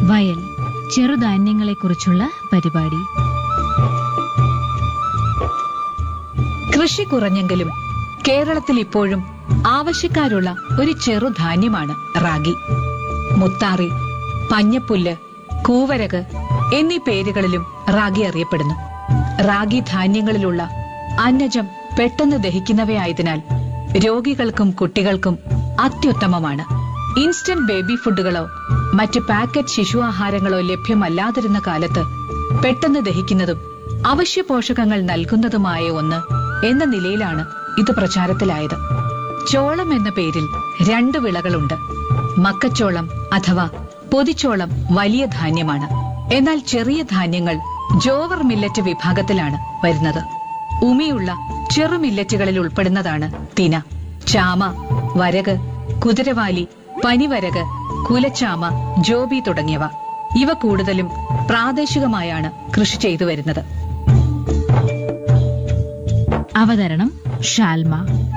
വയൽ ചെറുധാന്യങ്ങളെക്കുറിച്ചുള്ള പരിപാടി കൃഷി കുറഞ്ഞെങ്കിലും കേരളത്തിൽ ഇപ്പോഴും ആവശ്യക്കാരുള്ള ഒരു ചെറുധാന്യമാണ് റാഗി മുത്താറി പഞ്ഞപ്പുല്ല് കൂവരക് എന്നീ പേരുകളിലും റാഗി അറിയപ്പെടുന്നു റാഗി ധാന്യങ്ങളിലുള്ള അന്നജം പെട്ടെന്ന് ദഹിക്കുന്നവയായതിനാൽ രോഗികൾക്കും കുട്ടികൾക്കും അത്യുത്തമമാണ് ഇൻസ്റ്റന്റ് ബേബി ഫുഡുകളോ മറ്റ് പാക്കറ്റ് ശിശു ആഹാരങ്ങളോ ലഭ്യമല്ലാതിരുന്ന കാലത്ത് പെട്ടെന്ന് ദഹിക്കുന്നതും അവശ്യ പോഷകങ്ങൾ നൽകുന്നതുമായ ഒന്ന് എന്ന നിലയിലാണ് ഇത് പ്രചാരത്തിലായത് ചോളം എന്ന പേരിൽ രണ്ട് വിളകളുണ്ട് മക്കച്ചോളം അഥവാ പൊതിച്ചോളം വലിയ ധാന്യമാണ് എന്നാൽ ചെറിയ ധാന്യങ്ങൾ ജോവർ മില്ലറ്റ് വിഭാഗത്തിലാണ് വരുന്നത് ഉമിയുള്ള ചെറു മില്ലറ്റുകളിൽ ഉൾപ്പെടുന്നതാണ് തിന ചാമ വരക് കുതിരവാലി പനിവരക് കുലച്ചാമ ജോബി തുടങ്ങിയവ ഇവ കൂടുതലും പ്രാദേശികമായാണ് കൃഷി ചെയ്തു വരുന്നത് അവതരണം ഷാൽമ